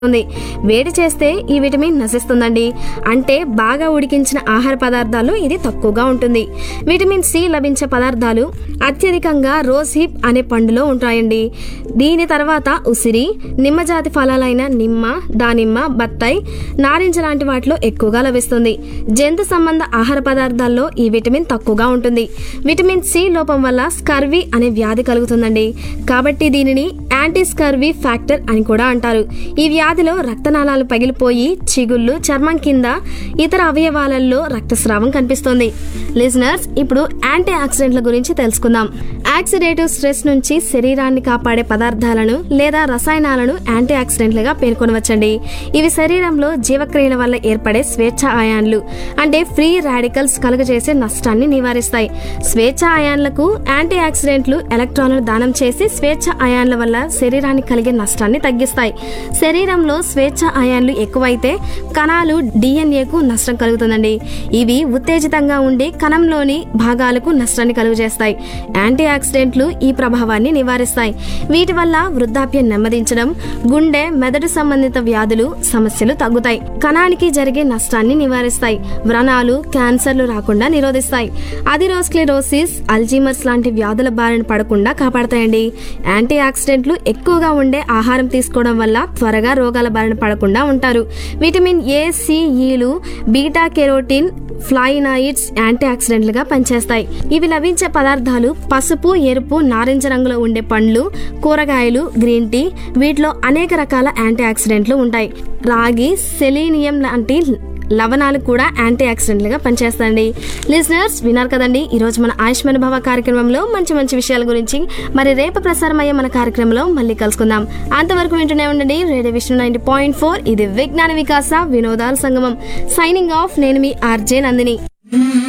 ఉంది వేడి చేస్తే ఈ విటమిన్ నశిస్తుందండి అంటే బాగా ఉడికించిన ఆహార పదార్థాలు ఇది తక్కువగా ఉంటుంది విటమిన్ సి లభించే పదార్థాలు అత్యధికంగా రోజ్ హిప్ అనే పండులో ఉంటాయండి దీని తర్వాత ఉసిరి నిమ్మజాతి ఫలాలైన నిమ్మ దానిమ్మ బత్తాయి నారింజ లాంటి వాటిలో ఎక్కువగా లభిస్తుంది జంతు సంబంధ ఆహార పదార్థాల్లో ఈ విటమిన్ తక్కువగా ఉంటుంది విటమిన్ సి లోపం వల్ల స్కర్వీ అనే వ్యాధి కలుగుతుందండి కాబట్టి దీనిని యాంటీ స్కర్వీ ఫ్యాక్టర్ అని కూడా అంటారు ఈ వ్యాధిలో రక్తనాళాలు పగిలిపోయి చిగుళ్ళు చర్మం కింద ఇతర అవయవాలలో రక్తస్రావం కనిపిస్తుంది లిజనర్స్ ఇప్పుడు యాంటీ ఆక్సిడెంట్ల గురించి తెలుసుకుందాం ఆక్సిడేటివ్ స్ట్రెస్ నుంచి శరీరాన్ని కాపాడే పదార్థాలను లేదా రసాయనాలను యాంటీ ఆక్సిడెంట్లుగా పేర్కొనవచ్చండి ఇవి శరీరంలో జీవక్రియల వల్ల ఏర్పడే స్వేచ్ఛ అయాన్లు అంటే ఫ్రీ రాడికల్స్ కలుగజేసే నష్టాన్ని నివారిస్తాయి స్వేచ్ఛ అయాన్లకు యాంటీ ఆక్సిడెంట్లు ఎలక్ట్రాన్లను దానం చేసి స్వేచ్ఛ అయాన్ల వల్ల శరీరానికి కలిగే నష్టాన్ని తగ్గిస్తాయి శరీరంలో స్వేచ్ఛ అయాన్లు ఎక్కువైతే కణాలు డిఎన్ఏకు నష్టం కలుగుతుందండి ఇవి ఉత్తేజితంగా ఉండి కణంలోని భాగాలకు నష్టాన్ని కలుగజేస్తాయి యాంటీ ఆక్సిడెంట్లు ఈ ప్రభావాన్ని నివారిస్తాయి వీటి వల్ల వృద్ధాప్యం నెమ్మదించడం గుండె మెదడు సంబంధిత వ్యాధులు సమస్యలు తగ్గుతాయి కణానికి జరిగే నష్టాన్ని నివారిస్తాయి వ్రణాలు క్యాన్సర్లు రాకుండా నిరోధిస్తాయి అదిరోస్క్లెరోసిస్ అల్జీమర్స్ లాంటి వ్యాధుల బారిన పడకుండా కాపాడతాయండి యాంటీ ఆక్సిడెంట్లు ఎక్కువగా ఉండే ఆహారం తీసుకోవడం వల్ల త్వరగా రోగాల బారిన పడకుండా ఉంటారు విటమిన్ ఏ సిఈలు బీటా కెరోటిన్ ఫ్లాయినాయిడ్స్ యాంటీ ఆక్సిడెంట్లుగా పనిచేస్తాయి ఇవి లభించే పదార్థాలు పసుపు ఎరుపు నారింజ రంగులో ఉండే పండ్లు కూరగాయలు గ్రీన్ టీ వీటిలో అనేక రకాల యాంటీ ఆక్సిడెంట్లు ఉంటాయి రాగి సెలీనియం లాంటి లవణాలు కూడా యాంటీ ఆక్సిడెంట్లుగా పనిచేస్తాయండి లిజనర్స్ విన్నారు కదండి ఈరోజు మన ఆయుష్మాన్ భవ కార్యక్రమంలో మంచి మంచి విషయాల గురించి మరి రేపు ప్రసారమయ్యే మన కార్యక్రమంలో మళ్ళీ కలుసుకుందాం అంతవరకు వింటూనే ఉండండి radio Vishnu ninety point four ఇది విజ్ఞాన వికాస వినోదాల సంగమం సైనింగ్ ఆఫ్ నేను మీ ఆర్జే నందిని